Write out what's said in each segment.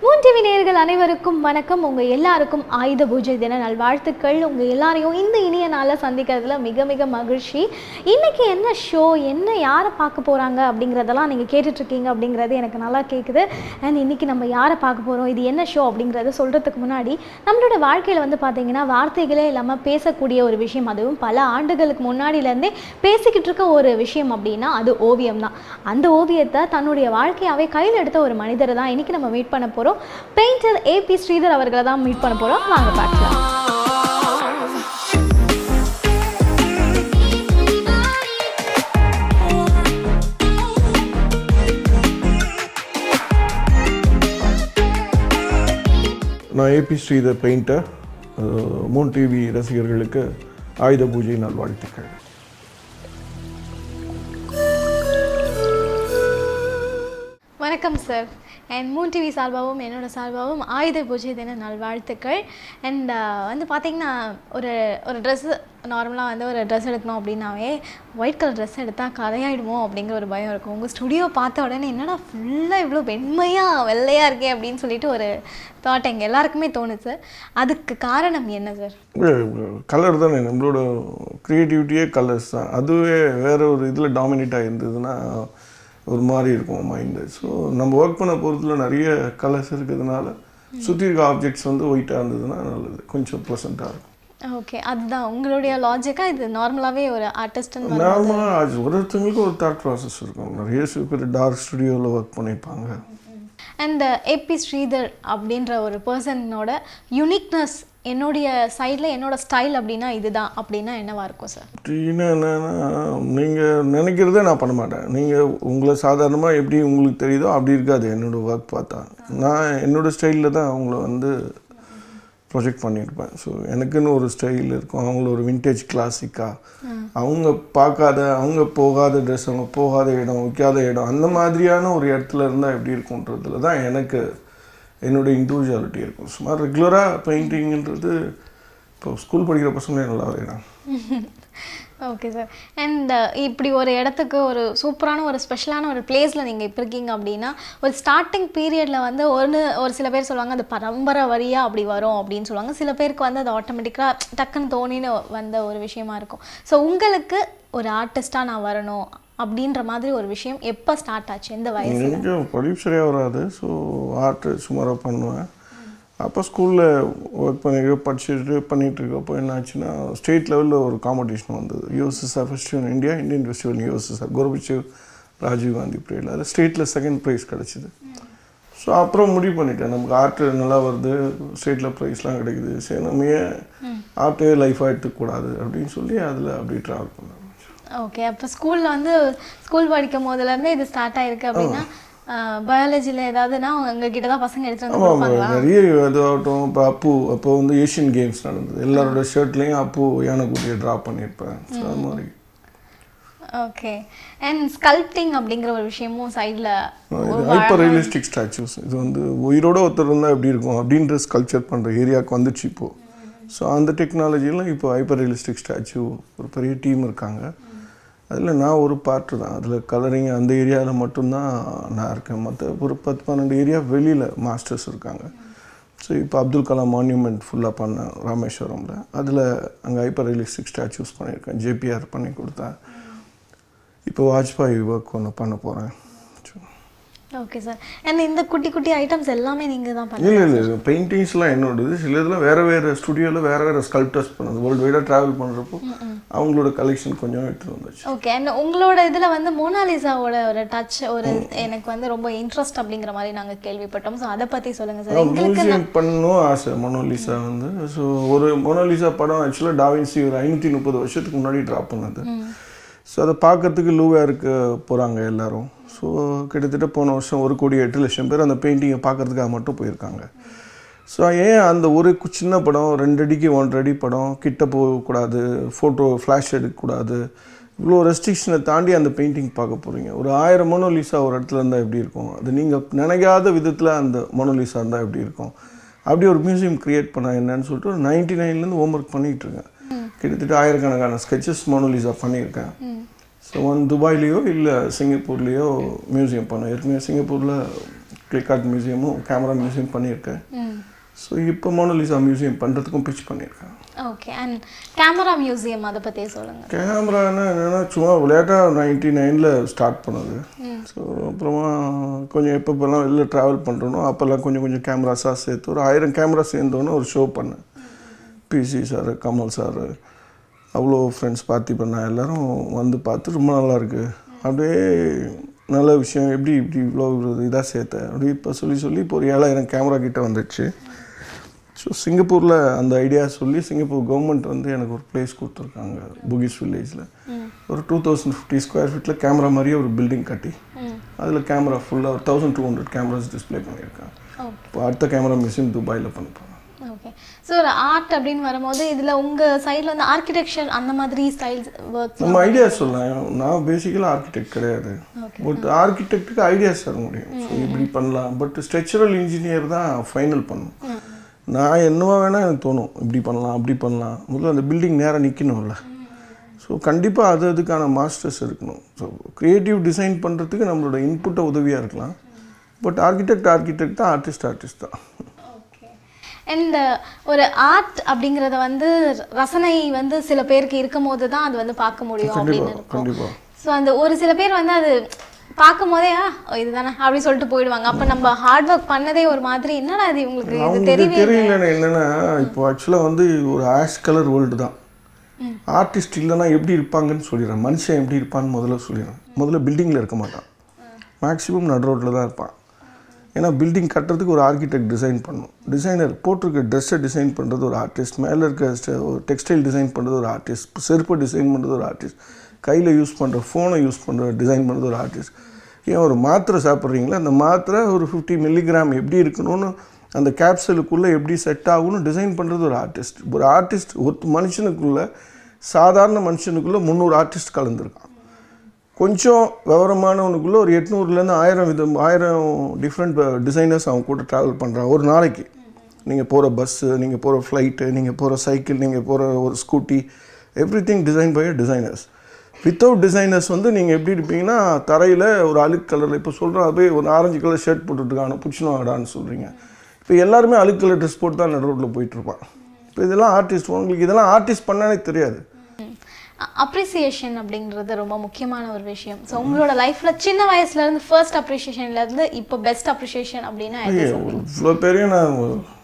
Moon TV நேயர்கள் அனைவருக்கும் வணக்கம் உங்கள் எல்லாருக்கும் ஆயுத பூஜை தின நல்வாழ்த்துக்கள் உங்கள் எல்லாரையும் இந்த இனிய நாளில் சந்திக்கிறதுல மிக மிக மகிழ்ச்சி இன்னைக்கு என்ன ஷோ என்ன யாரை பார்க்க போகிறாங்க அப்படிங்கிறதெல்லாம் நீங்கள் கேட்டுட்ருக்கீங்க அப்படிங்கிறது எனக்கு நல்லா கேட்குது அண்ட் இன்னைக்கு நம்ம யாரை பார்க்க போகிறோம் இது என்ன ஷோ அப்படிங்கிறத சொல்கிறதுக்கு முன்னாடி நம்மளோட வாழ்க்கையில் வந்து பார்த்தீங்கன்னா வார்த்தைகளே இல்லாமல் பேசக்கூடிய ஒரு விஷயம் அதுவும் பல ஆண்டுகளுக்கு முன்னாடியிலேருந்தே பேசிக்கிட்டு இருக்க ஒரு விஷயம் அப்படின்னா அது ஓவியம் தான் அந்த ஓவியத்தை தன்னுடைய வாழ்க்கையாகவே கையில் எடுத்த ஒரு மனிதரை தான் இன்னைக்கு நம்ம மீட் பண்ண போகிறோம் பெயிண்டர் ஏபி ஸ்ரீதர் அவர்களை தான் மீட் பண்ண போகிறோம் வாங்க பார்க்கலாம் நான் A P Sridhar painter moon TV ரசிகர்களுக்கு ஆயுத பூஜை நல்வாழ்த்துக்கள் வணக்கம் சார் அண்ட் மூன் டிவி சார்பாகவும் என்னோட சார்பாகவும் ஆயுத பூஜை தின நல்வாழ்த்துக்கள் அண்ட் வந்து பார்த்தீங்கன்னா ஒரு ஒரு ட்ரெஸ்ஸு நார்மலாக வந்து ஒரு ட்ரெஸ் எடுக்கணும் அப்படின்னாவே ஒயிட் கலர் ட்ரெஸ் எடுத்தால் கதையாயிடுமோ அப்படிங்கிற ஒரு பயம் இருக்கும் உங்கள் ஸ்டுடியோ பார்த்த உடனே என்னடா ஃபுல்லாக இவ்வளோ வெண்மையாக வெள்ளையாக இருக்கே அப்படின்னு சொல்லிட்டு ஒரு தாட் எங்கள் எல்லாருக்குமே தோணுச்சு அதுக்கு காரணம் என்ன சார் கலர் தானே நம்மளோட க்ரியேட்டிவிட்டியே கலர்ஸ் தான் அதுவே வேற ஒரு இதில் டாமினேட் இருந்ததுன்னா ஒரு மாதிரி இருக்கும் மைண்டு ஸோ நம்ம ஒர்க் பண்ண பொறுத்துல நிறைய கலர்ஸ் இருக்கிறதுனால சுற்றி இருக்க ஆப்ஜெக்ட்ஸ் வந்து ஒயிட்டாக இருந்ததுன்னா நல்லது கொஞ்சம் ப்ளசண்ட்டாக இருக்கும் ஓகே அதுதான் உங்களுடைய லாஜிக்காக இது நார்மலாகவே ஒரு ஆர்டிஸ்ட்னு நார்மலாக அது ஒருத்தவங்களுக்கு ஒரு தாட் ப்ராசஸ் இருக்கும் நிறைய சில பேர் டார்க் ஸ்டுடியோவில் ஒர்க் பண்ணியிருப்பாங்க அண்ட் ஏபி ஸ்ரீதர் அப்படின்ற ஒரு பர்சனோட யுனிக்னஸ் என்னுடைய சைடில் என்னோட ஸ்டைல் அப்படின்னா இதுதான் அப்படின்னா என்னவா இருக்கும் சார் அப்படின்னா என்னன்னா நீங்கள் நினைக்கிறதே நான் பண்ண மாட்டேன் நீங்கள் உங்களை சாதாரணமாக எப்படி உங்களுக்கு தெரியுதோ அப்படி இருக்காது என்னோடய ஒர்க் பார்த்தா நான் என்னோடய ஸ்டைலில் தான் அவங்கள வந்து ப்ரொஜெக்ட் பண்ணியிருப்பேன் ஸோ எனக்குன்னு ஒரு ஸ்டைல் இருக்கும் அவங்கள ஒரு விண்டேஜ் கிளாசிக்காக அவங்க பார்க்காத அவங்க போகாத ட்ரெஸ் அவங்க போகாத இடம் வைக்காத இடம் அந்த மாதிரியான ஒரு இடத்துல இருந்தால் எப்படி இருக்குன்றதுல தான் எனக்கு என்னோடய இண்டிவிஜுவாலிட்டி இருக்கும் சும்மா ரெகுலராக பெயிண்டிங்ன்றது இப்போ ஸ்கூல் படிக்கிற பசங்களே நல்லா வரையிறாங்க ஓகே சார் அண்ட் இப்படி ஒரு இடத்துக்கு ஒரு சூப்பரான ஒரு ஸ்பெஷலான ஒரு பிளேஸில் நீங்கள் இப்போ இருக்கீங்க அப்படின்னா ஒரு ஸ்டார்டிங் பீரியடில் வந்து ஒன்று ஒரு சில பேர் சொல்லுவாங்க அது பரம்பரை வரியாக அப்படி வரும் அப்படின்னு சொல்லுவாங்க சில பேருக்கு வந்து அது ஆட்டோமேட்டிக்காக டக்குன்னு தோணின்னு வந்த ஒரு விஷயமா இருக்கும் ஸோ உங்களுக்கு ஒரு ஆர்டிஸ்ட்டாக நான் வரணும் அப்படின்ற மாதிரி ஒரு விஷயம் எப்போ ஸ்டார்ட் ஆச்சு எந்த வயசு எனக்கு படிப்பு சரியாக வராது ஸோ ஆர்ட்டு சுமாராக பண்ணுவேன் அப்போ ஸ்கூலில் ஒர்க் பண்ணி படிச்சுட்டு பண்ணிகிட்டு இருக்கப்போ என்ன ஆச்சுன்னா ஸ்டேட் லெவலில் ஒரு காம்படிஷன் வந்தது U S S R festival India Indian festival U S S R Gorbachev Rajiv Gandhi பீரியடில் அதில் ஸ்டேட்டில் செகண்ட் ப்ரைஸ் கிடச்சிது ஸோ அப்புறம் முடிவு பண்ணிட்டேன் நமக்கு ஆர்ட்டு நல்லா வருது ஸ்டேட்டில் ப்ரைஸ்லாம் கிடைக்குது சரி நம்ம ஏன் ஆர்ட்டே லைஃபாக எடுத்துக்கூடாது அப்படின்னு சொல்லி அதில் அப்படி ட்ராவல் பண்ண ஆரம்பிச்சேன் ஓகே அப்போ ஸ்கூலில் வந்து ஸ்கூல் படிக்கும் போதுலேருந்தே இது ஸ்டார்ட் ஆயிருக்கு அப்படின்னா பயாலஜியில் ஏதாவதுனா உங்ககிட்ட தான் பசங்க எடுத்துட்டு வந்து ஆமாம் கொடுப்பாங்களா நிறைய இதாகட்டும் இப்போ அப்பு அப்போ வந்து ஏஷியன் கேம்ஸ் நடந்தது எல்லாரோட ஷர்ட்லேயும் அப்பு யானைக்குட்டியை ட்ரா பண்ணியிருப்பேன் ஸோ அது மாதிரி ஓகே அண்ட் ஸ்கல்ப்டிங் அப்படிங்கிற ஒரு விஷயமும் சைடில் இது ஹைப்பர் ரியலிஸ்டிக் ஸ்டாச்சூஸ் இது வந்து உயிரோட ஒருத்தர் இருந்தால் எப்படி இருக்கும் அப்படின்ற ஸ்கல்ப்சர் பண்ணுற ஏரியாவுக்கு வந்துச்சு இப்போது ஸோ அந்த டெக்னாலஜிலாம் இப்போ ஹைப்பர் ரியலிஸ்டிக் ஸ்டாச்சு ஒரு பெரிய டீம் இருக்காங்க அதில் நான் ஒரு பார்ட்டு தான் அதில் கலரிங் அந்த ஏரியாவில் மட்டும்தான் நான் இருக்கேன் மற்ற ஒரு பத்து பன்னெண்டு ஏரியா வெளியில் மாஸ்டர்ஸ் இருக்காங்க ஸோ இப்போ அப்துல் கலாம் மான்யூமெண்ட் ஃபுல்லாக பண்ணேன் ராமேஸ்வரமில் அதில் அங்கே ஹைப்பர் ரியலிஸ்டிக் ஸ்டாச்சூஸ் பண்ணியிருக்கேன் ஜேபிஆர் பண்ணி கொடுத்தேன் இப்போ வாஜ்பாய் ஒர்க் ஒன்று பண்ண போகிறேன் ஓகே சார் அண்ட் இந்த குட்டி குட்டி ஐட்டம்ஸ் எல்லாமே நீங்கள் தான் பண்ணி இல்லை இல்லை பெயிண்டிங்ஸ்லாம் என்னோடது சில இதில் வேறு வேறு ஸ்டுடியோவில் வேறு வேறு ஸ்கல்ப்டர்ஸ் பண்ணது வேர்ல்டு வைடாக ட்ராவல் பண்ணுறப்போ அவங்களோட கலெக்ஷன் கொஞ்சம் எடுத்துகிட்டு வந்துச்சு ஓகே அண்ட் உங்களோட இதில் வந்து மோனாலிசாவோட ஒரு டச் ஒரு எனக்கு வந்து ரொம்ப இன்ட்ரெஸ்ட் அப்படிங்கிற மாதிரி நாங்கள் கேள்விப்பட்டோம் ஸோ அதை பற்றி சொல்லுங்கள் சார் எங்களுக்கு மியூசியம் பண்ணணும் ஆசை மொனோலிசா வந்து ஸோ ஒரு மொனோலிசா படம் ஆக்சுவலாக டாவின்சி ஒரு ஐநூற்றி முப்பது வருஷத்துக்கு முன்னாடி ட்ரா பண்ணது ஸோ அதை பார்க்கறதுக்கு லூவேருக்கு போகிறாங்க எல்லாரும் ஸோ கிட்டத்தட்ட போன வருஷம் ஒரு கோடி எட்டு லட்சம் பேர் அந்த பெயிண்டிங்கை பார்க்கறதுக்காக மட்டும் போயிருக்காங்க ஸோ ஏன் அந்த ஒரு கு- சின்ன படம் ரெண்டு அடிக்கு ஒன்றரை அடி படம் கிட்ட போகக்கூடாது ஃபோட்டோ ஃப்ளாஷ் எடுக்கக்கூடாது இவ்வளோ ரெஸ்ட்ரிக்ஷனை தாண்டி அந்த பெயிண்டிங் பார்க்க போகிறீங்க ஒரு ஆயிரம் மொனோலிசா ஒரு இடத்துல இருந்தால் எப்படி இருக்கும் அது நீங்கள் நினைக்காத விதத்தில் அந்த மொனோலிசா இருந்தால் எப்படி இருக்கும் அப்படி ஒரு மியூசியம் க்ரியேட் பண்ண என்னன்னு சொல்லிட்டு ஒரு நைன்டி நைன்லேருந்து ஹோம் ஒர்க் பண்ணிகிட்டு இருக்கேன் கிட்டத்தட்ட ஆயிரக்கணக்கான ஸ்கெச்சஸ் மோனோலிசா பண்ணியிருக்கேன் ஸோ ஒன் துபாய்லேயோ இல்லை சிங்கப்பூர்லேயோ மியூசியம் பண்ணேன் ஏற்கனவே சிங்கப்பூரில் கிளிக் ஆர்ட் மியூசியமும் கேமரா மியூசியம் பண்ணியிருக்கேன் ம் ஸோ இப்போ மோனோலிசா மியூசியம் பண்ணுறதுக்கும் பிச் பண்ணியிருக்கேன் ஓகே அண்ட் கேமரா மியூசியம் அதை பற்றி சொல்லுங்கள் கேமரானா என்னென்னா சும்மா விளையாட்டாக நைன்டி நைனில் ஸ்டார்ட் பண்ணது ஸோ அப்புறமா கொஞ்சம் எப்பப்பெல்லாம் வெளில ட்ராவல் பண்ணுறனோ அப்போல்லாம் கொஞ்சம் கொஞ்சம் கேமராஸாக சேர்த்து ஒரு ஆயிரம் கேமரா சேர்ந்தோன்னே ஒரு ஷோ பண்ணேன் பிசி சார் கமல் சார் அவ்வளோ ஃப்ரெண்ட்ஸ் பார்த்திபண்ணா எல்லாரும் வந்து பார்த்து ரொம்ப நல்லா இருக்கு அப்படியே நல்ல விஷயம் எப்படி இப்படி இவ்வளோ இதாக சேர்த்தேன் அப்படி இப்போ சொல்லி சொல்லி இப்போ ஒரு ஏழாயிரம் கேமரா கிட்ட வந்துடுச்சு ஸோ சிங்கப்பூரில் அந்த ஐடியா சொல்லி சிங்கப்பூர் கவர்மெண்ட் வந்து எனக்கு ஒரு பிளேஸ் கொடுத்துருக்காங்க புகிஸ் வில்லேஜில் ஒரு டூ தௌசண்ட் ஃபிஃப்டி ஸ்கொயர் ஃபீட்டில் கேமரா மாதிரியே ஒரு பில்டிங் கட்டி ம் அதில் கேமரா ஃபுல்லாக ஒரு thousand two hundred cameras display பண்ணியிருக்காங்க ஓகே இப்போ அடுத்த கேமரா மிஷின் துபாயில் பண்ண போகிறேன் ஓகே ஸோ ஒரு ஆர்ட் அப்படின்னு வரும்போது இதில் உங்கள் சைடில் வந்து ஆர்கிடெக்சர் அந்த மாதிரி ஸ்டைல்ஸ் ஒர்க்ஸ் நம்ம ஐடியா சொல்லலாம் நான் பேசிக்கலாக ஆர்கிடெக்ட் கிடையாது Okay. பட் ஆர்கிடெக்ட்டுக்கு ஐடியாஸ் தர முடியும் ஸோ இப்படி பண்ணலாம் பட் ஸ்ட்ரக்சரல் இன்ஜினியர் தான் ஃபைனல் பண்ணணும் நான் என்னவோ வேணால் எனக்கு தோணும் இப்படி பண்ணலாம் அப்படி பண்ணலாம் முதல்ல அந்த பில்டிங் நேராக நிற்கணும்ல ஸோ கண்டிப்பாக அது அதுக்கான மாஸ்டர்ஸ் இருக்கணும் ஸோ க்ரியேட்டிவ் டிசைன் பண்ணுறதுக்கு நம்மளோட இன்புட்டை உதவியாக இருக்கலாம் பட் ஆர்கிடெக்ட் ஆர்கிடெக்ட் தான் ஆர்டிஸ்ட் ஆர்டிஸ்ட் தான் அண்ட் ஒரு ஆர்ட் அப்படிங்கிறத வந்து ரசனை வந்து சில பேருக்கு இருக்கும் போது தான் அது வந்து பார்க்க முடியும் அப்படின்னு கண்டிப்பாக இருக்கும் கண்டிப்பாக ஸோ அந்த ஒரு சில பேர் வந்து அது பார்க்கும் போதே ஆ ஓ, இதுதானே அப்படி சொல்லிட்டு போயிடுவாங்க அப்போ நம்ம ஹார்ட் ஒர்க் பண்ணதே ஒரு மாதிரி என்னடா இது இவங்களுக்கு இது அவங்களுக்கு தெரியவே தெரியல என்னன்னா இப்போ ஆக்சுவலாக வந்து ஒரு ஆஷ் கலர் வேர்ல்டு தான் ஆர்டிஸ்ட் இல்லைன்னா எப்படி இருப்பாங்கன்னு சொல்லிடுறேன் மனுஷன் எப்படி இருப்பான்னு முதல்ல சொல்லிடுறேன் முதல்ல பில்டிங்கில் இருக்க மாட்டான் மேக்ஸிமம் நடு ரோட்டில் தான் இருப்பான் ஏன்னா பில்டிங் கட்டுறதுக்கு ஒரு ஆர்கிடெக்ட் டிசைன் பண்ணணும் டிசைனர் போட்டிருக்க ட்ரெஸ்ஸை டிசைன் பண்ணுறது ஒரு ஆர்டிஸ்ட் மேலே இருக்க ஸ்ட- ஒரு டெக்ஸ்டைல் டிசைன் பண்ணுறது ஒரு ஆர்டிஸ்ட் செருப்பை டிசைன் பண்ணுறது ஒரு ஆர்டிஸ்ட் கையில் யூஸ் பண்ணுற ஃபோனை யூஸ் பண்ணுற டிசைன் பண்ணுறது ஒரு ஆர்டிஸ்ட் ஏன் ஒரு மாத்திரை சாப்பிட்றீங்களா அந்த மாத்திரை ஒரு ஃபிஃப்டி மில்லிகிராம் எப்படி இருக்கணும்னு அந்த கேப்சலுக்குள்ளே எப்படி செட் ஆகும்னு டிசைன் பண்ணுறது ஒரு ஆர்டிஸ்ட் ஒரு ஆர்டிஸ்ட் ஒரு மனுஷனுக்குள்ளே சாதாரண மனுஷனுக்குள்ளே முந்நூறு ஆர்டிஸ்ட் கலந்துருக்கான் கொஞ்சம் விவரமானவனுக்குள்ளே ஒரு எட்நூறுலேருந்து ஆயிரம் விதம் ஆயிரம் டிஃப்ரெண்ட் டிசைனர்ஸ் அவங்க கூட ட்ராவல் பண்ணுறான் ஒரு நாளைக்கு நீங்கள் போகிற பஸ்ஸு நீங்கள் போகிற ஃப்ளைட்டு நீங்கள் போகிற சைக்கிள் நீங்கள் போகிற ஒரு scooty everything design by designers without designers வந்து நீங்கள் எப்படி இருப்பீங்கன்னா தரையில் ஒரு அழுக்கு கலரில் இப்போ சொல்கிறோம் அப்படியே ஒரு ஆரஞ்சு கலர் ஷர்ட் போட்டுட்ருக்காங்க புச்சினோடான்னு சொல்கிறீங்க இப்போ எல்லாருமே அழுக்கு கலர் ட்ரெஸ் போட்டு தான் நடு ரோட்டில் போயிட்டுருப்பான் இப்போ இதெல்லாம் ஆர்டிஸ்ட் உங்களுக்கு இதெல்லாம் ஆர்டிஸ்ட் பண்ணானே தெரியாது அப்ரிசியேஷன் அப்படிங்கிறது ரொம்ப முக்கியமான ஒரு விஷயம் ஸோ உங்களோட லைஃப்ல சின்ன வயசுல இருந்து ஃபர்ஸ்ட் அப்ரிசியேஷன்ல இருந்து இப்போ பெஸ்ட் அப்ரிசியேஷன் அப்படின்னா எது சொல்லுவீங்க? இவ்வளோ பேரையும் நான்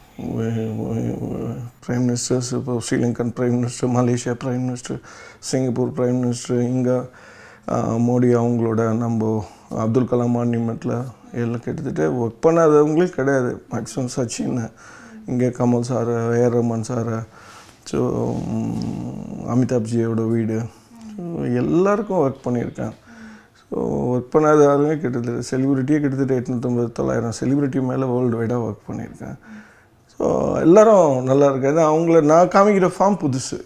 பிரைம் மினிஸ்டர்ஸ் இப்போ Sri Lankan prime minister Malaysia prime minister Singapore prime minister இங்கே மோடி அவங்களோட நம்ம அப்துல் கலாம் மானியமெண்ட்டில் எல்லாம் கிட்டத்தட்ட ஒர்க் பண்ணாதவங்களே கிடையாது மேக்ஸிமம் சச்சின் இங்கே Kamal sir A R Rahman sir so அமிதாப்ஜியோட வீடு ஸோ எல்லாருக்கும் ஒர்க் பண்ணியிருக்கேன் ஸோ ஒர்க் பண்ணாத ஆளுங்க கிட்டத்தட்ட செலிபிரிட்டியே கிட்டத்தட்ட எட்நூற்றம்பது தொள்ளாயிரம் செலிபிரிட்டி மேலே வேர்ல்டு வைடாக ஒர்க் பண்ணியிருக்கேன் ஸோ எல்லாரும் நல்லா இருக்காது அவங்கள நான் காமிக்கிற ஃபார்ம் புதுசு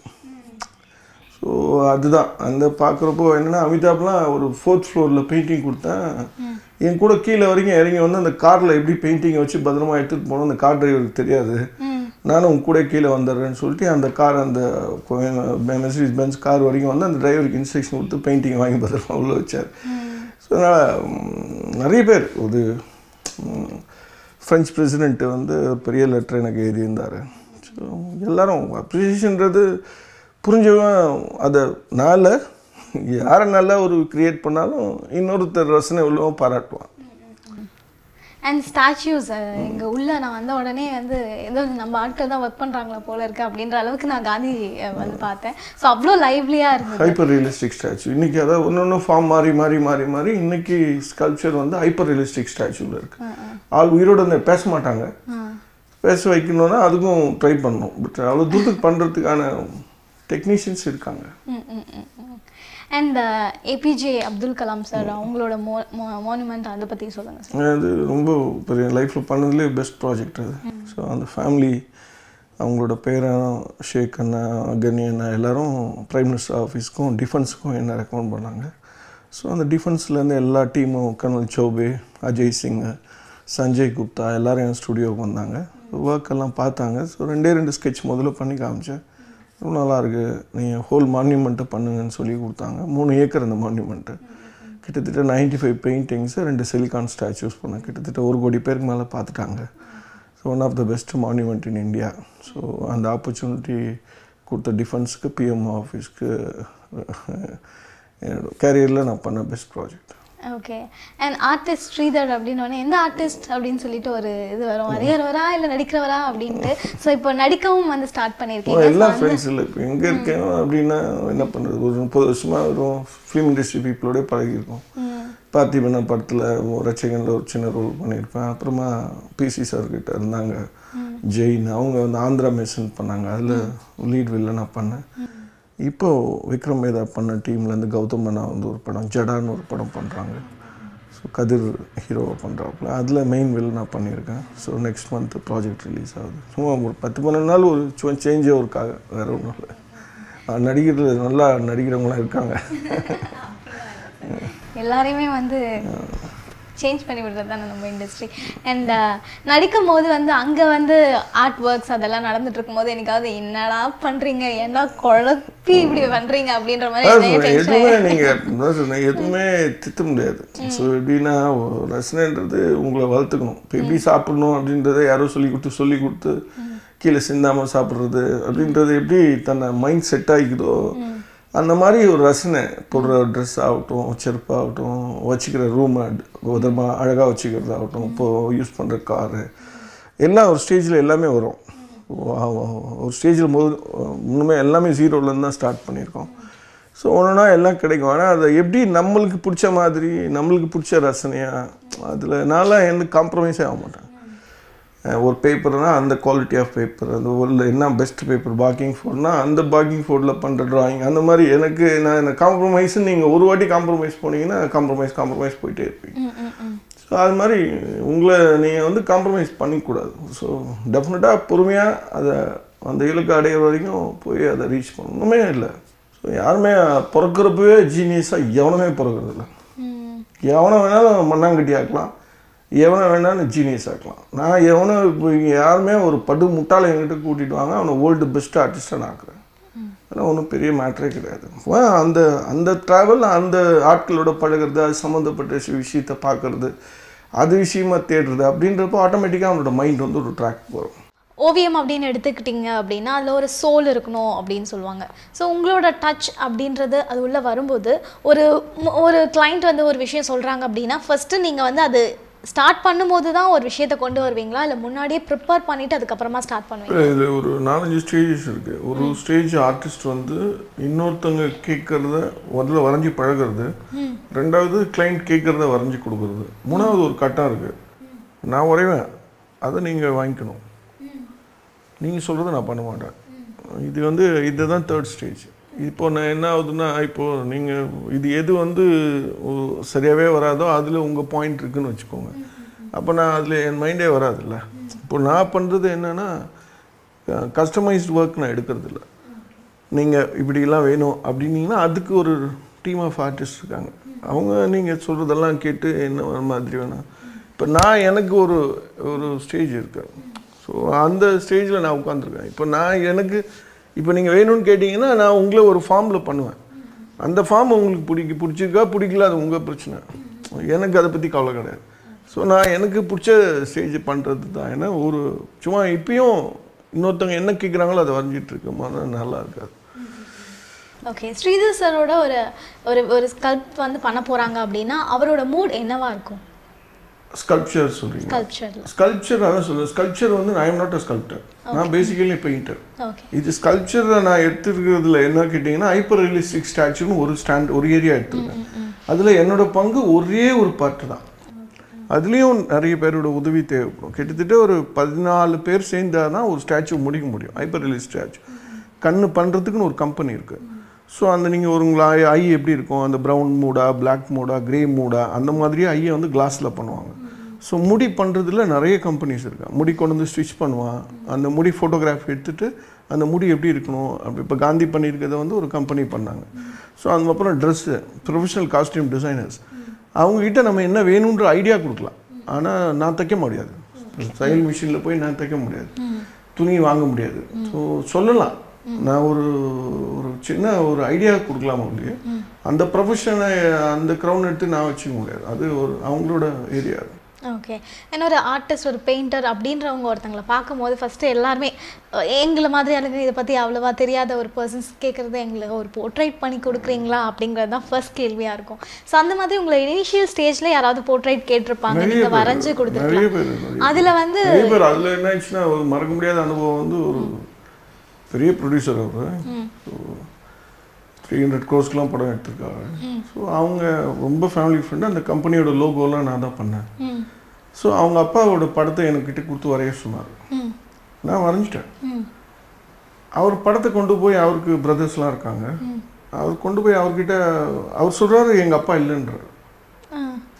ஸோ அதுதான் அந்த பார்க்குறப்போ என்னென்னா அமிதாப்லாம் ஒரு ஃபோர்த் ஃப்ளோரில் பெயிண்டிங் கொடுத்தேன் என் கூட கீழே வரைக்கும் இறங்கி வந்து அந்த காரில் எப்படி பெயிண்டிங்கை வச்சு பத்திரமா எடுத்துகிட்டு போகணும் அந்த கார் டிரைவருக்கு தெரியாது ம் நானும் உங்க கூட கீழே வந்துடுறேன்னு சொல்லிட்டு அந்த கார் அந்த மெர்சிடிஸ் பென்ஸ் கார் வரைக்கும் வந்து அந்த டிரைவருக்கு இன்ஸ்ட்ரக்ஷன் கொடுத்து பெயிண்டிங் வாங்கி பத்திரமா உள்ள வச்சார் ஸோ அதனால் நிறைய பேர் ஒரு ம், ஃப்ரெஞ்ச் பிரசிடென்ட் வந்து பெரிய லெட்டர் எனக்கு எழுதியிருந்தார் ஸோ எல்லாரும் அப்ரிசியேஷன்றது புரிஞ்சவன் அதை நாள யாரை நல்லா ஒரு கிரியேட் பண்ணாலும் இன்னொருத்தர் ரசனை உள்ளவன் பாராட்டுவான் அண்ட் ஸ்டாச்சூஸ் இங்கே உள்ள நான் வந்த உடனே வந்து ஏதோ நம்ம ஆட்கள் தான் ஒர்க் பண்ணுறாங்களா போல இருக்கு அப்படின்ற அளவுக்கு நான் காந்தி அஹ், வந்து பார்த்தேன் ஸோ அவ்வளோ லைவ்லியாக இருந்தது ஹைப்பர் ரியலிஸ்டிக் ஸ்டாச்சு இன்னைக்கு அதாவது ஒன்று ஃபார்ம் மாறி மாறி மாறி மாறி இன்னைக்கு ஸ்கல்ப்சர் வந்து ஹைப்பர் ரியலிஸ்டிக் ஸ்டாச்சுவில் இருக்கு ஆள் உயிரோட வந்து பேச மாட்டாங்க ஆ பேச வைக்கணும்னா அதுக்கும் ட்ரை பண்ணணும் பட் அவ்வளோ தூரத்துக்கு பண்ணுறதுக்கான டெக்னீஷியன்ஸ் இருக்காங்க அண்ட் ஏபிஜே அப்துல் கலாம் சார் அவங்களோட மோ மோனுமெண்ட் அதை பற்றி சொல்லுங்கள் சார் அது ரொம்ப பெரிய லைஃப்பில் பண்ணதுலேயே பெஸ்ட் ப்ராஜெக்ட் அது ஸோ அந்த ஃபேமிலி அவங்களோட பேரன் ஷேக் அண்ணா கனி அண்ணா எல்லாரும் ப்ரைம் மினிஸ்டர் ஆஃபீஸ்க்கும் டிஃபென்ஸுக்கும் என்ன ரெக்கமெண்ட் பண்ணாங்க ஸோ அந்த டிஃபென்ஸ்லேருந்து எல்லா டீமும் கர்னல் சௌபே அஜய் சிங் சஞ்சய் குப்தா எல்லாரும் என் ஸ்டுடியோவுக்கு வந்தாங்க ஒர்க் எல்லாம் பார்த்தாங்க ஸோ ரெண்டே ரெண்டு ஸ்கெட்ச் முதல்ல பண்ணி காமிச்சேன் ரொம்ப நல்லா இருக்கு நீங்கள் ஹோல் மான்யூமெண்ட்டை பண்ணுங்கன்னு சொல்லி கொடுத்தாங்க மூணு ஏக்கர் அந்த மான்யூமெண்ட்டு கிட்டத்தட்ட 95 ஃபைவ் பெயிண்டிங்ஸு ரெண்டு சிலிகான் ஸ்டாச்சூஸ் பண்ணேன் கிட்டத்தட்ட ஒரு கோடி பேருக்கு மேலே பார்த்துட்டாங்க so one of the best monument in India so அந்த ஆப்பர்ச்சுனிட்டி கொடுத்த டிஃபென்ஸ்க்கு பிஎம் ஆஃபீஸ்க்கு என்னோட கேரியரில் நான் பண்ண best project okay and artist Sridhar அப்படின்னு எந்த ஆர்டிஸ்ட் அப்படின்னு சொல்லிட்டு ஒரு இது வரும் வரைகிறவரா இல்லை நடிக்கிறவரா அப்படின்ட்டு ஸோ இப்போ நடிக்கவும் வந்து ஸ்டார்ட் பண்ணியிருக்கீங்க எல்லா ஃப்ரெண்ட்ஸ் இல்லை இப்போ எங்கே இருக்கேன் அப்படின்னா என்ன பண்ணுறது ஒரு முப்பது வருஷமாக வரும் ஃபிலிம் இண்டஸ்ட்ரி பீப்புளோடய பழகியிருக்கோம் பார்த்திபன படத்தில் ரச்சகனில் ஒரு சின்ன ரோல் பண்ணியிருப்பேன் அப்புறமா பிசி சார் கிட்ட இருந்தாங்க ஜெயின் அவங்க வந்து ஆந்திரா மெஷன் பண்ணாங்க அதில் லீட் வில்ல நான் பண்ணேன் இப்போ விக்ரம் மேதா பண்ண டீம்லேருந்து கௌதம் அண்ணா வந்து ஒரு படம் ஜடான்னு ஒரு படம் பண்ணுறாங்க ஸோ கதிர் ஹீரோவை பண்ணுறாப்புல அதில் மெயின் வில் நான் பண்ணியிருக்கேன் so next month project release ஆகுது சும்மா ஒரு பத்து பன்னெண்டு நாள் ஒரு சும்மா சேஞ்ச் ஒர்க்காக வேறு ஒன்றும் இல்லை அஹ் நடிகர்கள் நல்லா நடிக்கிறவங்களாம் இருக்காங்க எல்லாரையுமே வந்து சேஞ்ச் பண்ணி விடுறது தானே நம்ம இண்டஸ்ட்ரி அண்ட் நடிக்கும் போது வந்து அங்கே வந்து ஆர்ட் ஒர்க்ஸ் அதெல்லாம் நடந்துட்டு இருக்கும்போது எனக்காவது என்னடா பண்ணுறீங்க என்ன குழப்பி இப்படி பண்ணுறீங்க அப்படின்ற மாதிரி அதான் நிறைய சொன்னேன், tension எதுவுமே நீங்கள் அதான் சொன்னேன் எதுவுமே திட்ட முடியாது ஸோ எப்படின்னா ஒரு ரசனைன்றது உங்களை வளர்த்துக்கணும் இப்போ எப்படி சாப்பிடணும் அப்படின்றத யாரோ சொல்லி கொடுத்து சொல்லி கொடுத்து கீழே சிந்தாமல் சாப்பிட்றது அப்படின்றது எப்படி தன்னை மைண்ட் செட் ஆகிக்குதோ அந்த மாதிரி ஒரு ரசனை போடுற ட்ரெஸ் ஆகட்டும் செருப்பாகட்டும் வச்சுக்கிற ரூம் விதமாக அழகாக வச்சுக்கிறது ஆகட்டும் இப்போது யூஸ் பண்ணுற காரு எல்லாம் ஒரு ஸ்டேஜில் எல்லாமே வரும் வா- வா- ஒரு ஸ்டேஜில் போது இன்னுமே எல்லாமே ஜீரோலேருந்து தான் ஸ்டார்ட் பண்ணியிருக்கோம் ஸோ ஒன்றுனா எல்லாம் கிடைக்கும் ஆனால் அதை எப்படி நம்மளுக்கு பிடிச்ச மாதிரி நம்மளுக்கு பிடிச்ச ரசனையாக அதில் நான்லாம் எந்த காம்ப்ரமைஸே ஆக மாட்டேன் அஹ் ஒரு பேப்பர்னா அந்த குவாலிட்டி ஆஃப் பேப்பர் அந்த ஒரு என்ன பெஸ்ட் பேப்பர் பாக்கிங் ஃபோர்னா அந்த பாக்கிங் ஃபோர்டில் பண்ணுற டிராயிங் அந்த மாதிரி எனக்கு நான் இந்த காம்ப்ரமைஸ்ன்னு நீங்கள் ஒரு வாட்டி காம்ப்ரமைஸ் போனீங்கன்னா காம்ப்ரமைஸ் காம்ப்ரமைஸ் போயிட்டே இருப்பீங்க ம், ம், ம். ஸோ அது மாதிரி உங்களை நீங்கள் வந்து காம்ப்ரமைஸ் பண்ணிக்கூடாது ஸோ டெஃபினட்டாக பொறுமையாக அதை அந்த இலக்கு அடையிற வரைக்கும் போய் அதை ரீச் பண்ணணுமே இல்லை ஸோ யாருமே பிறக்கிறப்பவே ஜீனியஸாக எவனுமே பிறக்கிறதில்ல ம். எவனை வேணாலும் மண்ணாங்கட்டி ஆக்கலாம் எவனை வேணாலும் ஜீனியஸ் ஆக்கலாம் நான் எவனை இப்போ இங்க யாருமே ஒரு படு முட்டாளை என்கிட்ட கூட்டிட்டு வாங்க அவனை வேர்ல்டு பெஸ்ட் ஆர்டிஸ்ட்டாக நான் ஆக்குறேன் அதெல்லாம் ஒன்றும் பெரிய மேட்டரே கிடையாது வா, அந்த அந்த ட்ராவல் அந்த ஆட்களோட பழகுறது அது சம்மந்தப்பட்ட விஷ- விஷயத்தை பார்க்கறது அது விஷயமா தேடுறது அப்படின்றப்போ ஆட்டோமேட்டிக்காக அவனோட மைண்ட் வந்து ஒரு ட்ராக் போகும் ஓவியம் அப்படின்னு எடுத்துக்கிட்டிங்க அப்படின்னா அதில் ஒரு சோல் இருக்கணும் அப்படின்னு சொல்லுவாங்க ஸோ உங்களோட டச் அப்படின்றது அது உள்ளே வரும்போது ஒரு ம- ஒரு கிளைண்ட் வந்து ஒரு விஷயம் சொல்கிறாங்க அப்படின்னா ஃபஸ்ட்டு நீங்கள் வந்து அது ஸ்டார்ட் பண்ணும்போது தான் ஒரு விஷயத்தை கொண்டு வருவீங்களா இல்லை முன்னாடியே ப்ரிப்பேர் பண்ணிவிட்டு அதுக்கப்புறமா ஸ்டார்ட் பண்ணுவீங்க இது ஒரு நாலஞ்சு ஸ்டேஜஸ் இருக்குது ஒரு ஸ்டேஜ் ஆர்டிஸ்ட் வந்து இன்னொருத்தவங்க கேட்குறத முதல்ல வரைஞ்சி பழகுறது ரெண்டாவது கிளைண்ட் கேட்குறத வரைஞ்சி கொடுக்குறது மூணாவது ஒரு கட்டம் இருக்குது நான் வரைவேன் அதை நீங்கள் வாங்கிக்கணும் நீங்கள் சொல்கிறத நான் பண்ண மாட்டேன் இது வந்து இதுதான் தேர்ட் ஸ்டேஜ் இப்போ நான் என்ன ஆகுதுன்னா இப்போது நீங்கள் இது எது வந்து ஒ- சரியாகவே வராதோ அதில் உங்கள் பாயிண்ட் இருக்குன்னு வச்சுக்கோங்க அப்போ நான் அதில் என் மைண்டே வராதுல்ல இப்போ நான் பண்ணுறது என்னென்னா கஸ்டமைஸ்டு ஒர்க் நான் எடுக்கிறது இல்லை நீங்கள் இப்படிலாம் வேணும் அப்படின்னீங்கன்னா அதுக்கு ஒரு டீம் ஆஃப் ஆர்டிஸ்ட் இருக்காங்க அவங்க நீங்கள் சொல்கிறதெல்லாம் கேட்டு என்ன மாதிரி வேணாம் இப்போ நான் எனக்கு ஒரு ஒரு ஸ்டேஜ் இருக்கு ஸோ அந்த ஸ்டேஜில் நான் உட்காந்துருக்கேன் இப்போ நான் எனக்கு இப்போ நீங்கள் வேணும்னு கேட்டிங்கன்னா நான் உங்களை ஒரு ஃபார்மில் பண்ணுவேன் அந்த ஃபார்ம் உங்களுக்கு பிடிக்க பிடிச்சிருக்கா பிடிக்கல அது உங்கள் பிரச்சனை எனக்கு அதை பற்றி கவலை கிடையாது ஸோ நான் எனக்கு பிடிச்ச ஸ்டேஜ் பண்ணுறது தான் ஏன்னா ஒரு சும்மா இப்பயும் இன்னொருத்தவங்க என்ன கேட்குறாங்களோ அதை வரைஞ்சிட்டு இருக்கோமா நல்லா இருக்காது ஓகே ஸ்ரீதர் சரோட ஒரு ஒரு ஒரு ஸ்கல்ப் வந்து பண்ண போகிறாங்க அப்படின்னா அவரோட மூட் என்னவா இருக்கும் ஸ்கல்ப்சர் சொல்கிறீங்க ஸ்கல்ப்சரில் ஸ்கல்ப்சர் அதான் சொல்லுவேன் ஸ்கல்ப்சர் வந்து I am not a sculptor நான் பேசிக்கலி பெயிண்டர் ஓகே இது ஸ்கல்ப்சரை நான் எடுத்துருக்கிறதுல என்ன கேட்டிங்கன்னா ஹைப்பர் ரியலிஸ்டிக் ஸ்டாச்சுன்னு ஒரு ஸ்டாண்ட் ஒரு ஏரியா எடுத்துருக்கேன் அதில் என்னோட பங்கு ஒரே ஒரு பார்ட்டு தான் அதுலேயும் நிறைய பேரோட உதவி தேவைப்படும் கிட்டத்தட்ட ஒரு பதினாலு பேர் சேர்ந்தா தான் ஒரு ஸ்டாச்சு முடிக்க முடியும் ஹைப்பர் ரியலிஸ்ட் ஸ்டாச்சு கண்ணு பண்ணுறதுக்குன்னு ஒரு கம்பெனி இருக்குது ஸோ அந்த நீங்கள் ஒரு உங்களை ஐ எப்படி இருக்கும் அந்த ப்ரௌன் மூடா பிளாக் மூடா கிரே மூடா அந்த மாதிரியே ஐயை வந்து கிளாஸில் பண்ணுவாங்க ஸோ முடி பண்ணுறதுல நிறைய கம்பெனிஸ் இருக்கு முடி கொண்டு வந்து ஸ்டிச் பண்ணுவான் அந்த முடி ஃபோட்டோகிராஃப் எடுத்துட்டு அந்த முடி எப்படி இருக்கணும் அப்படி இப்போ காந்தி பண்ணியிருக்கிறத வந்து ஒரு கம்பெனி பண்ணாங்க ஸோ அதுக்கப்புறம் ட்ரெஸ்ஸு ப்ரொஃபஷனல் காஸ்டியூம் டிசைனர்ஸ் அவங்கக்கிட்ட நம்ம என்ன வேணுன்ற ஐடியா கொடுக்கலாம் ஆனால் நான் தைக்க முடியாது தையல் மிஷினில் போய் நான் தைக்க முடியாது துணி வாங்க முடியாது ஸோ சொல்லலாம் நான் ஒரு ஒரு சின்ன ஒரு ஐடியா கொடுக்கலாம் ஒழிய அந்த ப்ரொஃபஷனை அந்த க்ரௌன் எடுத்து நான் வச்சுக்க முடியாது அது ஒரு அவங்களோட ஏரியா ஓகே இன்னொரு ஆர்டிஸ்ட் ஒரு பெயிண்டர் அப்படின்றவங்க ஒருத்தங்களை பார்க்கும்போது ஃபஸ்ட்டு எல்லாருமே அஹ், எங்களை மாதிரி ஆளுங்க இதை பற்றி அவ்வளோவா தெரியாத ஒரு பர்சன்ஸ் கேட்குறது எங்களுக்கு ஒரு போர்ட்ரைட் பண்ணி கொடுக்குறீங்களா அப்படிங்கிறது தான் ஃபர்ஸ்ட் கேள்வியாக இருக்கும் ஸோ அந்த மாதிரி உங்களை இனிஷியல் ஸ்டேஜில் யாராவது போர்ட்ரைட் கேட்டிருப்பாங்க நிறைய நீங்கள் பேர் வரைஞ்சு நிறைய கொடுத்துருக்கலாம் பேர் நிறைய அதில் வந்து நிறைய பேர் அதில் என்ன ஆச்சுன்னா ஒரு மறக்க முடியாத அனுபவம் வந்து ஒரு பெரிய ப்ரொடியூசர் அவர் த்ரீ ஹண்ட்ரட் க்ரோஸ்க்கெலாம் படம் எடுத்திருக்காங்க ஸோ அவங்க ரொம்ப ஃபேமிலி ஃப்ரெண்டு அந்த கம்பெனியோட லோகோலாம் நான் தான் பண்ணேன் ம் ஸோ அவங்க அப்பாவோட படத்தை என்கிட்ட கொடுத்து வரைய சொன்னார் ம் நான் வரைஞ்சிட்டேன் ம் அவர் படத்தை கொண்டு போய் அவருக்கு பிரதர்ஸ்லாம் இருக்காங்க அவர் கொண்டு போய் அவர்கிட்ட அவர் சொல்கிறாரு எங்கள் அப்பா இல்லைன்றார் ஆ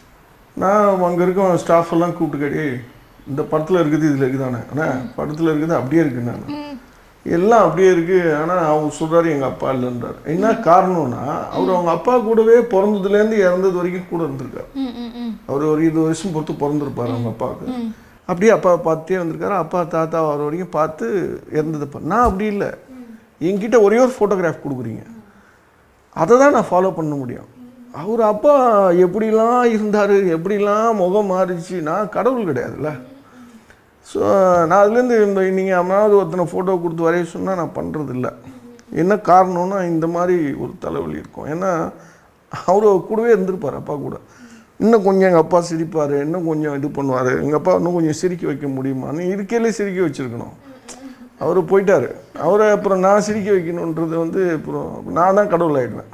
நான் அங்கே இருக்க ஸ்டாஃப் எல்லாம் கூப்பிட்டு கேட்டி இந்த படத்தில் இருக்குது இதில் இருக்குதானே அண்ணா படத்தில் இருக்குது அப்படியே இருக்கு நான் ம் எல்லாம் அப்படியே இருக்கு ஆனால் அவர் சொல்கிறாரு எங்கள் அப்பா இல்லைன்றார் என்ன காரணம்னா அவர் அவங்க அப்பா கூடவே பிறந்ததுலேருந்து இறந்தது வரைக்கும் கூட இருந்திருக்காரு ம் ம் ம் அவர் ஒரு இருபது வருஷம் பொறுத்து பிறந்திருப்பார் அவங்க அப்பாவுக்கு அப்படியே அப்பா பார்த்துட்டே வந்திருக்காரு அப்பா தாத்தா வர வரைக்கும் பார்த்து இறந்தது பா- நான் அப்படி இல்லை என்கிட்ட ஒரே ஒரு ஃபோட்டோகிராஃப் கொடுக்குறீங்க அதை தான் நான் ஃபாலோ பண்ண முடியும் அவர் அப்பா எப்படிலாம் இருந்தார் எப்படிலாம் முகம் மாறிச்சு நான் கடவுள் கிடையாதுல்ல ஸோ நான் அதுலேருந்து இந்த நீங்கள் அம்மாவது ஒருத்தனை ஃபோட்டோ கொடுத்து வரைய சொன்னால் நான் பண்ணுறது இல்லை என்ன காரணம்னா இந்த மாதிரி ஒரு தலைவலி இருக்கும் ஏன்னா அவர் கூடவே இருந்திருப்பார் அப்பா கூட இன்னும் கொஞ்சம் எங்கள் அப்பா சிரிப்பார் இன்னும் கொஞ்சம் இது பண்ணுவார் எங்கள் அப்பா இன்னும் கொஞ்சம் சிரிக்க வைக்க முடியுமான்னு இருக்கையிலே சிரிக்க வச்சுருக்கணும் அவர் போயிட்டார் அவரை அப்புறம் நான் சிரிக்க வைக்கணுன்றது வந்து அப்புறம் நான் தான் கடவுள் ஆயிடுவேன்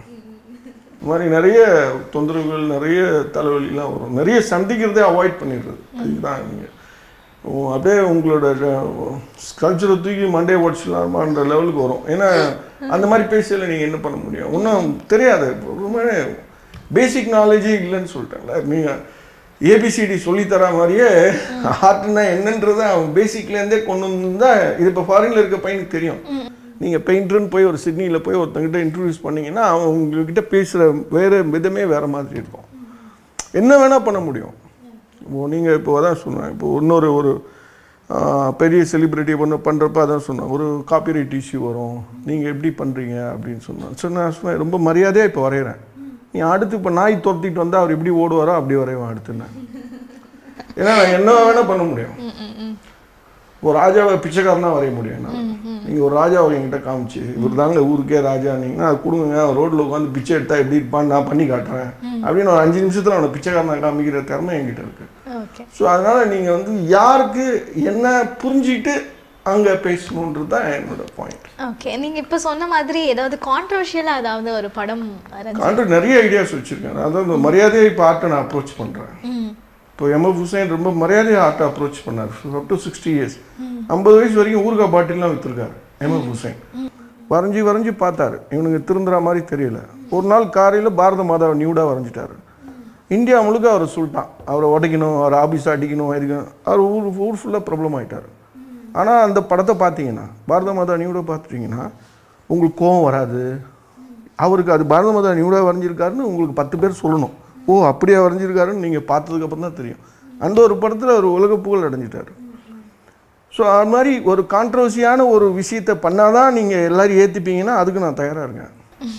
இந்த மாதிரி நிறைய தொந்தரவுகள் நிறைய தலைவலிலாம் வரும் நிறைய சந்திக்கிறதே அவாய்ட் பண்ணிடுறது அதுதான் நீங்கள் அப்படியே உங்களோட கல்ச்சரை தூக்கி மண்டே உடச்சிடலாமான்ற லெவலுக்கு வரும் ஏன்னா அந்த மாதிரி பேசல நீங்கள் என்ன பண்ண முடியும் ஒன்றும் தெரியாது ரொம்ப பேசிக் நாலேஜே இல்லைன்னு சொல்லிட்டேன்ல நீங்கள் ஏபிசிடி சொல்லித்தர மாதிரியே ஆர்ட்னா என்னன்றதை அவன் பேசிக்லேருந்தே கொண்டு வந்தா இது இப்போ ஃபாரினில் இருக்க பையனுக்கு தெரியும் நீங்கள் பெயிண்டர்னு போய் ஒரு சிட்னியில் போய் ஒருத்தங்கிட்ட இன்ட்ரடியூஸ் பண்ணீங்கன்னா அவன் உங்ககிட்ட பேசுகிற வேறு விதமே வேறு மாதிரி இருக்கும் என்ன வேணால் பண்ண முடியும் இப்போ நீங்கள் இப்போ அதான் சொன்னேன் இப்போ இன்னொரு ஒரு ஆ, பெரிய செலிப்ரிட்டி பண்ண பண்ணுறப்ப அதான் சொன்னேன் ஒரு காப்பிரைட் இஷ்யூ வரும் நீங்கள் எப்படி பண்ணுறீங்க அப்படின்னு சொன்னேன் சரி நான் சொன்னேன் ரொம்ப மரியாதையாக இப்போ வரைகிறேன் நீ அடுத்து இப்போ நாய் துரத்திட்டு வந்தால் அவர் எப்படி ஓடுவாரோ அப்படி வரைவேன் அடுத்து நான் ஏன்னா நான் என்ன வேணால் பண்ண முடியும் ம் ம் ம் ஒரு ராஜாவை பிச்சைக்காரனா வரைய முடியும் நான் நீங்கள் ஒரு ராஜாவை என்கிட்ட காமிச்சு இவர் தாங்க ஊருக்கே ராஜா நீங்கன்னா அது கொடுங்க ரோட்டில் உட்காந்து பிச்சை எடுத்தா எப்படி இருப்பான்னு நான் பண்ணி காட்டுறேன் அப்படின்னு ஒரு அஞ்சு நிமிஷத்தில் அவனை பிச்சைக்காரனா காமிக்கிற திறமை என்கிட்ட இருக்கு ஓகே ஸோ அதனால் நீங்கள் வந்து யாருக்கு என்ன புரிஞ்சுக்கிட்டு அங்கே பேசணுன்றது தான் என்னோட பாயிண்ட் ஓகே நீங்கள் இப்போ சொன்ன மாதிரி ஏதாவது கான்ட்ரவர்ஷியலாக ஏதாவது ஒரு படம் வரைஞ்சு கான்ட்ராக்ட் நிறைய ஐடியாஸ் வச்சுருக்கேன் அதான் இந்த மரியாதையை இப்போ ஆர்ட்டை நான் அப்ரோச் பண்ணுறேன் ம் இப்போ எம் எஃப் ஹுசைன் ரொம்ப மரியாதையாக ஆர்ட்டை அப்ரோச் பண்ணார் அப் டு சிக்ஸ்டி இயர்ஸ் ஐம்பது வயசு வரைக்கும் ஊறுகாய் பாட்டிலாம் விற்றுருக்காரு எம் எஃப் ஹுசைன் வரைஞ்சி வரைஞ்சி பார்த்தாரு இவனுக்கு திருந்துற மாதிரி தெரியல ஒரு நாள் காலையில் பாரத மாதாவை நியூடாக வரைஞ்சிட்டாரு இந்தியா முழுக்க அவர் சொல்லிட்டான் அவரை உடைக்கணும் அவர் ஆபீஸ் அடிக்கணும் இருக்கணும் அவர் ஊர் ஊர் ஃபுல்லாக ப்ராப்ளம் ஆயிட்டார் ஆனால் அந்த படத்தை பார்த்தீங்கன்னா பாரத மாதா நியூடாக பார்த்துட்டீங்கன்னா உங்களுக்கு கோவம் வராது அவருக்கு அது பாரத மாதா நியூடாக வரைஞ்சிருக்காருன்னு உங்களுக்கு பத்து பேர் சொல்லணும் ஓ அப்படியே வரைஞ்சிருக்காருன்னு நீங்கள் பார்த்ததுக்கப்புறம் தான் தெரியும் அந்த ஒரு படத்தில் அவர் உலக புகழ் அடைஞ்சிட்டார் ஸோ அது மாதிரி ஒரு கான்ட்ரவர்சியான ஒரு விஷயத்தை பண்ணாதான் நீங்கள் எல்லாரும் ஏற்றுப்பீங்கன்னா அதுக்கு நான் தயாராக இருக்கேன்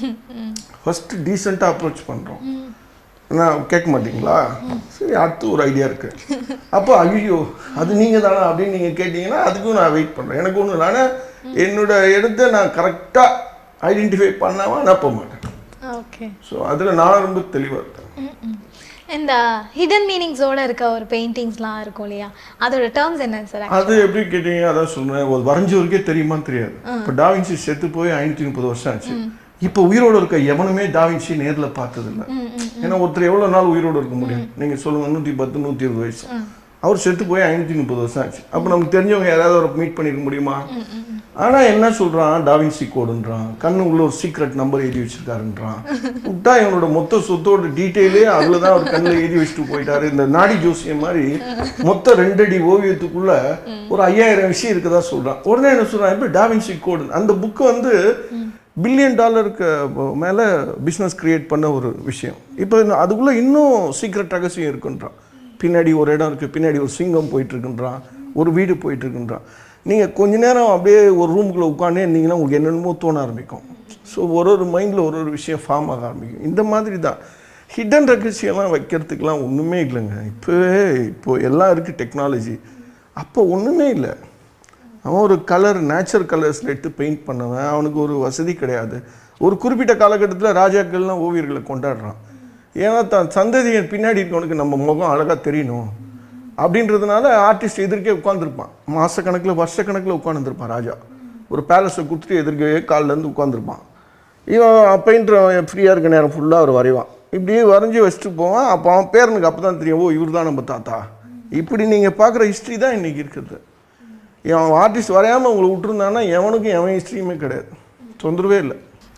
ஃபஸ்ட்டு டீசெண்டாக அப்ரோச் பண்ணுறோம் நான் கேட்க மாட்டீங்களா சரி அடுத்து ஒரு ஐடியா இருக்கு அப்போ ஐயோ அது நீங்கள் தானே அப்படின்னு நீங்கள் கேட்டிங்கன்னா அதுக்கும் நான் வெயிட் பண்ணுறேன் எனக்கு ஒன்று நான் என்னோட இடத்த நான் கரெக்டாக ஐடென்டிஃபை பண்ணாமல் நான் போக மாட்டேன் ஓகே ஸோ அதில் நான் ரொம்ப தெளிவாக இருக்கேன் இந்த ஹிடன் மீனிங்ஸோட இருக்க ஒரு பெயிண்டிங்ஸ்லாம் இருக்கும் இல்லையா அதோட டேர்ம்ஸ் என்ன சார் அது எப்படி கேட்டீங்க அதான் சொன்னேன் ஒரு வரைஞ்சவருக்கே தெரியுமான்னு தெரியாது இப்போ டாவின்சி செத்து போய் ஐநூற்றி முப்பது வருஷம் ஆச்சு இப்போ உயிரோடு இருக்க எவனுமே டாவின்சி நேரில் பார்த்ததில்ல ஏன்னா ஒருத்தர் எவ்வளோ நாள் உயிரோடு இருக்க முடியும் நீங்கள் சொல்லுங்க நூற்றி பத்து நூற்றி இருபது வயசு அவர் செத்து போய் ஐநூற்றி முப்பது வருஷம் ஆச்சு அப்போ நமக்கு தெரிஞ்சவங்க யாராவது அவரை மீட் பண்ணிருக்க முடியுமா ஆனால் என்ன சொல்கிறான் டாவின்சி கோடுன்றான் கண்ணு உள்ள ஒரு சீக்ரெட் நம்பர் எழுதி வச்சிருக்காருன்றான் விட்டா இவனோட மொத்த சொத்தோட டீட்டெயிலே அதில் தான் அவர் கண்ணில் எழுதி வச்சுட்டு போயிட்டாரு இந்த நாடி ஜோசியம் மாதிரி மொத்த ரெண்டடி ஓவியத்துக்குள்ள ஒரு ஐயாயிரம் விஷயம் இருக்கதா சொல்கிறான் உடனே என்ன சொல்கிறான் இப்போ டாவின்சி கோடு அந்த புக்கு வந்து பில்லியன் டாலருக்கு மேலே பிஸ்னஸ் கிரியேட் பண்ண ஒரு விஷயம் இப்போ அதுக்குள்ளே இன்னும் சீக்ரெட் ரகசியம் இருக்குன்றான் பின்னாடி ஒரு இடம் இருக்குது பின்னாடி ஒரு சிங்கம் போயிட்டுருக்குன்றான் ஒரு வீடு போயிட்டுருக்குன்றான் நீங்கள் கொஞ்ச நேரம் அப்படியே ஒரு ரூமுக்குள்ளே உட்காந்தே இருந்தீங்கன்னா உங்களுக்கு என்னென்னமோ தோண ஆரம்பிக்கும் ஸோ ஒரு ஒரு மைண்டில் ஒரு ஒரு விஷயம் ஃபார்ம் ஆக ஆரம்பிக்கும் இந்த மாதிரி தான் ஹிடன் ரகசியம்லாம் வைக்கிறதுக்கெலாம் ஒன்றுமே இல்லைங்க இப்போவே இப்போ எல்லாம் இருக்குது டெக்னாலஜி அப்போ ஒன்றுமே இல்லை அவன் ஒரு கலர் நேச்சுரல் கலர்ஸில் எடுத்து பெயிண்ட் பண்ணவன் அவனுக்கு ஒரு வசதி கிடையாது ஒரு குறிப்பிட்ட காலகட்டத்தில் ராஜாக்கள்லாம் ஓவியர்களை கொண்டாடுறான் ஏன்னா தான் சந்ததியின் பின்னாடி இருக்கவனுக்கு நம்ம முகம் அழகாக தெரியணும் அப்படின்றதுனால ஆர்டிஸ்ட் எதிர்க்கே உட்காந்துருப்பான் மாதக்கணக்கில் வருஷக்கணக்கில் உட்காந்துருப்பான் ராஜா ஒரு பேலஸை கொடுத்துட்டு எதிர்க்கவே காலிலேருந்து உட்காந்துருப்பான் இவன் பெயிண்டர் ஃப்ரீயாக இருக்க நேரம் ஃபுல்லாக அவர் வரைவான் இப்படியே வரைஞ்சி வச்சுட்டு போவான் அப்போ அவன் பேரனுக்கு அப்போ தான் தெரியும் ஓ இவர் தான் நம்ம தாத்தா இப்படி நீங்கள் பார்க்குற ஹிஸ்ட்ரி தான் இன்றைக்கி இருக்குது இவன் ஆர்டிஸ்ட் வரையாமல் உங்களை விட்டுருந்தான்னா எவனுக்கும் எவன் ஹிஸ்ட்ரியுமே கிடையாது தொந்தரவே இல்லை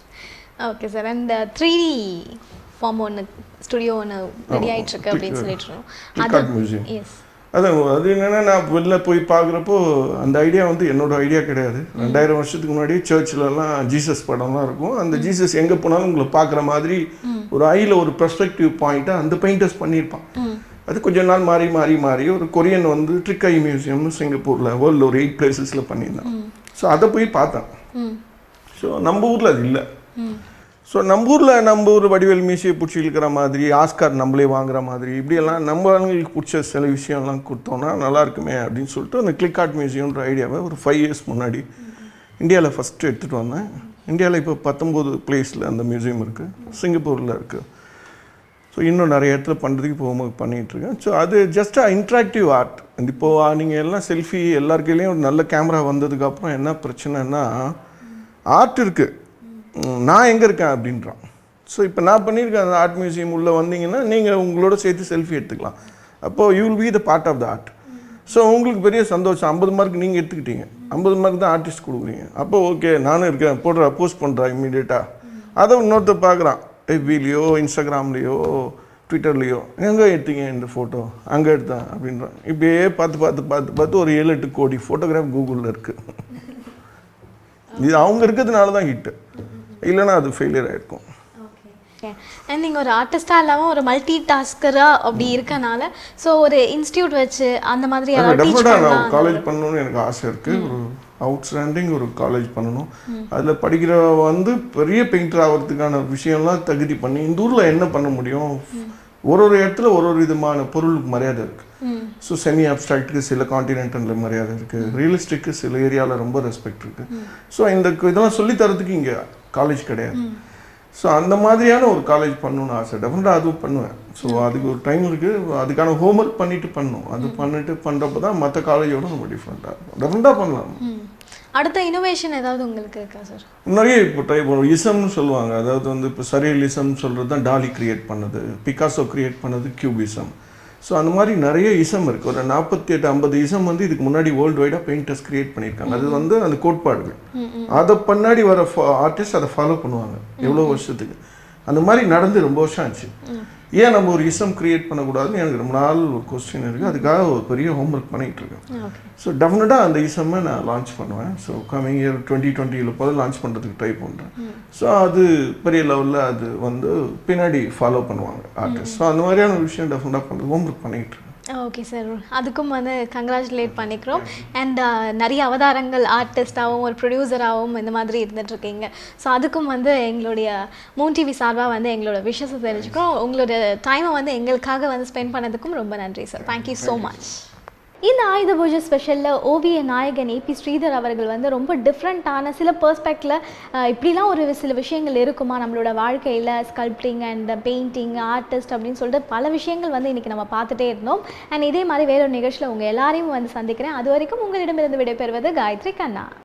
ஓகே சார் அந்த த்ரீ டி ஃபார்ம் ஒன்று ஸ்டுடியோ ஒன்று ரெடி ஆயிட்டு இருக்கு அப்படின்னு சொல்லிட்டு இருக்கோம். Picard Museum. எஸ் அதான் அது என்னென்னா நான் வெளில போய் பார்க்குறப்போ அந்த ஐடியா வந்து என்னோட ஐடியா கிடையாது ரெண்டாயிரம் வருஷத்துக்கு முன்னாடி சர்ச்சிலலாம் ஜீசஸ் படம்லாம் இருக்கும் அந்த ஜீசஸ் எங்கே போனாலும் உங்களை பார்க்குற மாதிரி ஒரு ஐயில் ஒரு பெர்ஸ்பெக்டிவ் பாயிண்ட்டை அந்த பெயிண்டர்ஸ் பண்ணியிருப்பான் அது கொஞ்ச நாள் மாறி மாறி மாறி ஒரு கொரியன் வந்து ட்ரிக் ஐ மியூசியம்னு சிங்கப்பூரில் வேர்ல்டில் ஒரு எயிட் பிளேசஸில் பண்ணியிருந்தான் ஸோ அதை போய் பார்த்தேன் ம் ஸோ நம்ம ஊரில் அது இல்லை ஸோ நம்ம ஊரில் நம்ம ஊர் வடிவேல் மீசியை பிடிச்சி இழுக்கிற மாதிரி ஆஸ்கார் நம்மளே வாங்குற மாதிரி இப்படியெல்லாம் நம்ம ஆளுங்களுக்கு பிடிச்ச சில விஷயம்லாம் கொடுத்தோன்னா நல்லா இருக்குமே அப்படின்னு சொல்லிட்டு அந்த கிளிக் ஆர்ட் மியூசியம்ன்ற ஐடியாவை ஒரு ஃபைவ் இயர்ஸ் முன்னாடி இந்தியாவில் ஃபஸ்ட்டு எடுத்துகிட்டு வந்தேன் இந்தியாவில் இப்போ பத்தொம்போது பிளேஸில் அந்த மியூசியம் இருக்குது சிங்கப்பூரில் இருக்குது ஸோ இன்னும் நிறைய இடத்துல பண்ணுறதுக்கு இப்போ பண்ணிகிட்ருக்கேன் ஸோ அது ஜஸ்ட் இன்ட்ராக்டிவ் ஆர்ட் இப்போது நீங்கள் எல்லாம் செல்ஃபி எல்லார் கையிலையும் ஒரு நல்ல கேமரா வந்ததுக்கப்புறம் என்ன பிரச்சனைனா ஆர்ட் இருக்குது நான் எங்கே இருக்கேன் அப்படின்றான் ஸோ இப்போ நான் பண்ணியிருக்கேன் அந்த ஆர்ட் மியூசியம் உள்ளே வந்தீங்கன்னா நீங்கள் உங்களோட சேர்த்து செல்ஃபி எடுத்துக்கலாம் அப்போது you will be the part of the art so உங்களுக்கு பெரிய சந்தோஷம் ஐம்பது மார்க் நீங்கள் எடுத்துக்கிட்டீங்க ஐம்பது மார்க் தான் ஆர்டிஸ்ட் கொடுக்குறீங்க அப்போ ஓகே நானும் இருக்கேன் போடுறா போஸ்ட் பண்ணுறா இம்மீடியட்டாக அதை இன்னொருத்தர் பார்க்குறான் எஃபிலேயோ இன்ஸ்டாகிராம்லேயோ ட்விட்டர்லேயோ எங்கே எடுத்தீங்க இந்த ஃபோட்டோ அங்கே எடுத்தேன் அப்படின்றான் இப்படியே பார்த்து பார்த்து பார்த்து பார்த்து ஒரு ஏழு எட்டு கோடி ஃபோட்டோகிராஃப் கூகுளில் இருக்குது இது அவங்க இருக்கிறதுனால தான் ஹிட்டு இல்லைன்னா அது ஃபெயிலியர் ஆகிருக்கும் அண்ட் நீங்கள் ஒரு ஆர்டிஸ்டாக இல்லாமல் ஒரு மல்டி டாஸ்கராக அப்படி இருக்கனால ஸோ ஒரு இன்ஸ்டியூட் வச்சு அந்த மாதிரி யாராவது டீச் டெஃபினட்டாக பண்ணலாம் நான் காலேஜ் பண்ணணும்னு எனக்கு ஆசை இருக்குது ஒரு அவுட்ஸ்டாண்டிங் ஒரு காலேஜ் பண்ணணும் அதில் படிக்கிற வந்து பெரிய பெயிண்டர் ஆகிறதுக்கான விஷயம்லாம் தகுதி பண்ணி இந்த ஊரில் என்ன பண்ண முடியும் ஒரு ஒரு இடத்துல ஒரு ஒரு விதமான பொருளுக்கு மரியாதை இருக்குது ஸோ செமி அப்ட்ராக்டுக்கு சில காண்டினென்டலில் மரியாதை இருக்குது ரியலிஸ்டிக்கு சில ஏரியாவில் ரொம்ப ரெஸ்பெக்ட் இருக்குது ஸோ இந்த இதெல்லாம் சொல்லி தரதுக்கு இங்கே காலேஜ் கிடையாது ஸோ அந்த மாதிரியான ஒரு காலேஜ் பண்ணணும்னு ஆசை டெஃபினட்டாக அதுவும் பண்ணுவேன் ஸோ அதுக்கு ஒரு டைம் இருக்குது அதுக்கான ஹோம்ஒர்க் பண்ணிட்டு பண்ணணும் அது பண்ணிட்டு பண்ணுறப்ப தான் மற்ற காலேஜோட ரொம்ப டிஃப்ரெண்ட்டாக இருக்கும் டெஃபினட்டாக பண்ணலாம் ம். அடுத்த இனோவேஷன் ஏதாவது உங்களுக்கு இருக்கா சார் நிறைய இப்போ ட்ரை பண்ணுவோம் இசம்னு சொல்லுவாங்க அதாவது வந்து இப்போ சரியல் இசம் சொல்கிறது தான் டாலி கிரியேட் பண்ணது பிகாசோ கிரியேட் பண்ணது கியூபிசம் ஸோ அந்த மாதிரி நிறைய இசம் இருக்குது ஒரு நாற்பத்தி எட்டு ஐம்பது இசம் வந்து இதுக்கு முன்னாடி வேர்ல்டு வைடாக பெயிண்டர்ஸ் கிரியேட் பண்ணியிருக்காங்க அது வந்து அந்த கோட்பாடுகள் அதை பின்னாடி வர ஆர்டிஸ்ட் அதை ஃபாலோ பண்ணுவாங்க எவ்வளோ வருஷத்துக்கு அந்த மாதிரி நடந்து ரொம்ப வருஷம் ஆச்சு ஏன் நம்ம ஒரு இசம் கிரியேட் பண்ணக்கூடாதுன்னு எனக்கு ரொம்ப நாள் ஒரு கொஸ்டின் இருக்குது அதுக்காக ஒரு பெரிய ஹோம்ஒர்க் பண்ணிகிட்டு இருக்கேன் ஓகே ஸோ டெஃபினட்டாக அந்த இசம்மை நான் லான்ச் பண்ணுவேன் ஸோ கமிங் இயர் டுவெண்ட்டி டுவெண்ட்டியில் போது லான்ச் பண்ணுறதுக்கு ட்ரை பண்ணுறேன் ஸோ அது பெரிய லெவலில் அது வந்து பின்னாடி ஃபாலோ பண்ணுவாங்க ஆர்டிஸ்ட் ஸோ அந்த மாதிரியான ஒரு விஷயம் டெஃபினட்டாக பண்ணுறது ஹோம்ஒர்க் பண்ணிகிட்டு இருக்கேன் ஓகே சார் அதுக்கும் வந்து கங்க்ராச்சுலேட் பண்ணிக்கிறோம் அண்ட் நிறைய அவதாரங்கள் ஆர்டிஸ்டாகவும் ஒரு ப்ரொடியூசராகவும் இந்த மாதிரி இருந்துட்டு இருக்கீங்க ஸோ அதுக்கும் வந்து எங்களுடைய மூன் டிவி சார்பாக வந்து எங்களோட விஷயத்தை தெரிஞ்சுக்கிறோம் உங்களோட டைமை வந்து எங்களுக்காக வந்து ஸ்பெண்ட் பண்ணதுக்கும் ரொம்ப நன்றி சார் தேங்க்யூ ஸோ மச் இந்த ஆயுத பூஜை ஸ்பெஷலில் ஓவிய நாயகன் ஏபி ஸ்ரீதர் அவர்கள் வந்து ரொம்ப டிஃப்ரெண்ட்டான சில பெர்ஸ்பெக்டில் இப்படிலாம் ஒரு சில விஷயங்கள் இருக்குமா நம்மளோட வாழ்க்கையில் ஸ்கல்ப்டிங் அண்ட் பெயிண்டிங் ஆர்டிஸ்ட் அப்படின்னு சொல்லிட்டு பல விஷயங்கள் வந்து இன்றைக்கி நம்ம பார்த்துட்டே இருந்தோம் அண்ட் இதே மாதிரி வேறொரு நிகழ்ச்சியில் உங்கள் எல்லாரையும் வந்து சந்திக்கிறேன் அது வரைக்கும் உங்களிடமிருந்து விடைபெறுவது காயத்ரி கண்ணா